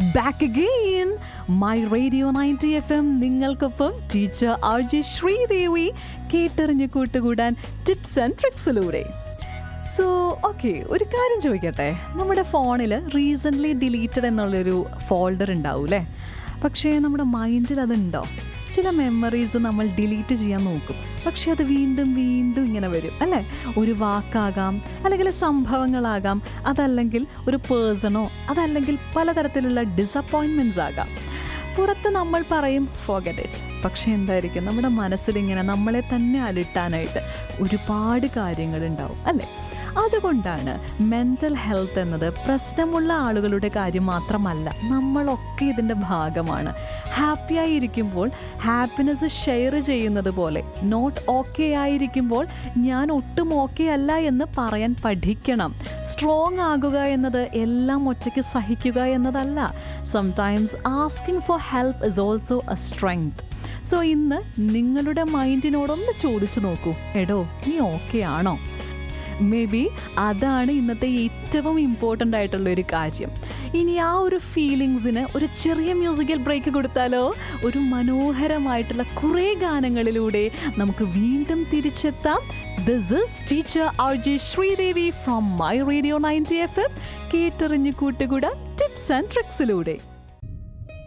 back again my radio ninety F M നിങ്ങൾക്കൊപ്പം teacher R G Sreedevi കേട്ടറിഞ്ഞ് കൂട്ടുകൂടാൻ tips and ട്രിക്സിലൂടെ സോ ഓക്കെ ഒരു കാര്യം ചോദിക്കട്ടെ നമ്മുടെ ഫോണിൽ റീസെൻ്റ്ലി ഡിലീറ്റഡ് എന്നുള്ളൊരു ഫോൾഡർ ഉണ്ടാവും അല്ലേ പക്ഷേ നമ്മുടെ മൈൻഡിൽ അതുണ്ടോ ചില മെമ്മറീസ് നമ്മൾ ഡിലീറ്റ് ചെയ്യാൻ നോക്കും പക്ഷെ അത് വീണ്ടും വീണ്ടും ഇങ്ങനെ വരും അല്ലേ ഒരു വാക്കാകാം അല്ലെങ്കിൽ സംഭവങ്ങളാകാം അതല്ലെങ്കിൽ ഒരു പേഴ്സണോ അതല്ലെങ്കിൽ പലതരത്തിലുള്ള ഡിസപ്പോയിൻമെൻറ്റ്സ് ആകാം പുറത്ത് നമ്മൾ പറയും ഫോഗറ്റ് ഇറ്റ് പക്ഷേ എന്തായിരിക്കും നമ്മുടെ മനസ്സിലിങ്ങനെ നമ്മളെ തന്നെ അലിട്ടാനായിട്ട് ഒരുപാട് കാര്യങ്ങളുണ്ടാവും അല്ലേ അതുകൊണ്ടാണ് മെൻ്റൽ ഹെൽത്ത് എന്നത് പ്രശ്നമുള്ള ആളുകളുടെ കാര്യം മാത്രമല്ല നമ്മളൊക്കെ ഇതിൻ്റെ ഭാഗമാണ് ഹാപ്പി ആയിരിക്കുമ്പോൾ ഹാപ്പിനെസ് ഷെയർ ചെയ്യുന്നത് പോലെ നോട്ട് ഓക്കെ ആയിരിക്കുമ്പോൾ ഞാൻ ഒട്ടും ഓക്കെ അല്ല എന്ന് പറയാൻ പഠിക്കണം സ്ട്രോങ് ആകുക എന്നത് എല്ലാം ഒറ്റയ്ക്ക് സഹിക്കുക എന്നതല്ല sometimes asking for help is also a strength so ഇന്ന് നിങ്ങളുടെ മൈൻഡിനോടൊന്ന് ചോദിച്ചു നോക്കൂ എടോ നീ ഓക്കെ ആണോ മേ ബി അതാണ് ഇന്നത്തെ ഏറ്റവും ഇമ്പോർട്ടൻ്റ് ആയിട്ടുള്ള ഒരു കാര്യം ഇനി ആ ഒരു ഫീലിങ്സിന് ഒരു ചെറിയ മ്യൂസിക്കൽ ബ്രേക്ക് കൊടുത്താലോ ഒരു മനോഹരമായിട്ടുള്ള കുറേ ഗാനങ്ങളിലൂടെ നമുക്ക് വീണ്ടും തിരിച്ചെത്താം this is teacher R G Sreedevi from my radio ninety F M കേട്ടറിഞ്ഞ് കൂട്ടുകൂടാ ടിപ്സ് ആൻഡ് ട്രിക്സിലൂടെ